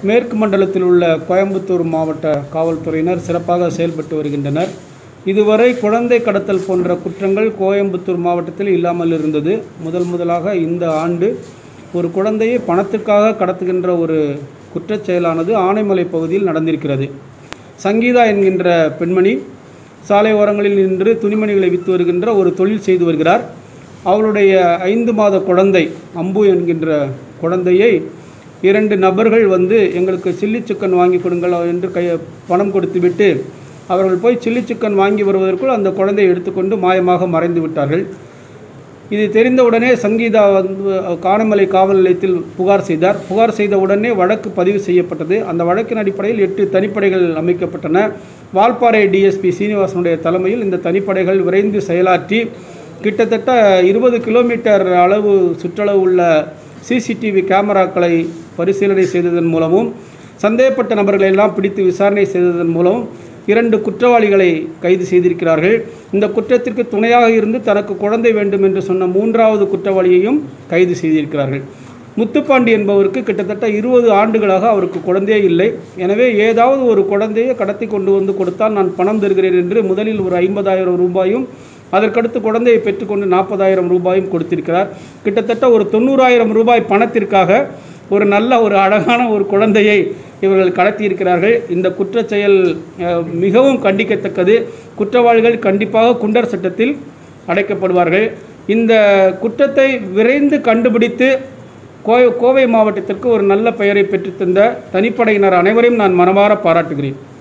மேற்கு மண்டலத்தில் உள்ள கோயம்புத்தூர் மாவட்ட காவல்துறையினர் சிறப்பாக செயல்பட்டு வருகின்றனர் இதுவரை குழந்தை கடத்தல் போன்ற குற்றங்கள் கோயம்புத்தூர் மாவட்டத்தில் இல்லாமல் இருந்தது முதல் முதலாக இந்த ஆண்டு ஒரு குழந்தையை பணத்துக்காக கடத்துகின்ற ஒரு குற்றச் செயலானது ஆனைமலை பகுதியில் நடந்திருக்கிறது சங்கீதா என்கின்ற பெண்மணி சாலை ஓரங்களில் நின்று துணிமணிகளை விற்று வருகின்ற ஒரு தொழில் செய்து வருகிறார் அவளுடைய ஐந்து மாத குழந்தை அம்பு என்கின்ற குழந்தையை இரண்டு நபர்கள் வந்து எங்களுக்கு சில்லி சிக்கன் வாங்கி கொடுங்கள் என்று கை பணம் கொடுத்துவிட்டு அவர்கள் போய் சில்லி சிக்கன் வாங்கி வருவதற்குள் அந்த குழந்தையை எடுத்துக்கொண்டு மாயமாக மறைந்து விட்டார்கள் இது தெரிந்தவுடனே சங்கீதா வந்து காணமலை காவல் நிலையத்தில் புகார் செய்தார் புகார் செய்த உடனே வழக்கு பதிவு செய்யப்பட்டது அந்த வழக்கின் அடிப்படையில் எட்டு தனிப்படைகள் அமைக்கப்பட்டன வால்பாறை டிஎஸ்பி சீனிவாசனுடைய தலைமையில் இந்த தனிப்படைகள் விரைந்து செயலாற்றி கிட்டத்தட்ட இருபது கிலோமீட்டர் அளவு சுற்றளவு உள்ள சிசிடிவி கேமராக்களை பரிசீலனை செய்ததன் மூலமும் சந்தேகப்பட்ட நபர்களை எல்லாம் பிடித்து விசாரணை செய்ததன் மூலம் இரண்டு குற்றவாளிகளை கைது செய்திருக்கிறார்கள் இந்த குற்றத்திற்கு துணையாக இருந்து தனக்கு குழந்தை வேண்டும் என்று சொன்ன மூன்றாவது குற்றவாளியையும் கைது செய்திருக்கிறார்கள் முத்துப்பாண்டி என்பவருக்கு கிட்டத்தட்ட இருபது ஆண்டுகளாக அவருக்கு குழந்தையே இல்லை எனவே ஏதாவது ஒரு குழந்தையை கடத்தி கொண்டு வந்து கொடுத்தால் நான் பணம் தருகிறேன் என்று முதலில் ஒரு ஐம்பதாயிரம் ரூபாயும் அதற்கடுத்து குழந்தையை பெற்றுக்கொண்டு நாற்பதாயிரம் ரூபாயும் கொடுத்திருக்கிறார் கிட்டத்தட்ட ஒரு தொண்ணூறாயிரம் ரூபாய் பணத்திற்காக ஒரு நல்ல ஒரு அழகான ஒரு குழந்தையை இவர்கள் கடத்தியிருக்கிறார்கள் இந்த குற்றச் செயல் அஹ், மிகவும் கண்டிக்கத்தக்கது குற்றவாளிகள் கண்டிப்பாக குண்டர் சட்டத்தில் அடைக்கப்படுவார்கள் இந்த குற்றத்தை விரைந்து கண்டுபிடித்து கோவை கோவை மாவட்டத்திற்கு ஒரு நல்ல பெயரை பெற்றுத்தந்த தனிப்படையினர் அனைவரையும் நான் மனமாற பாராட்டுகிறேன்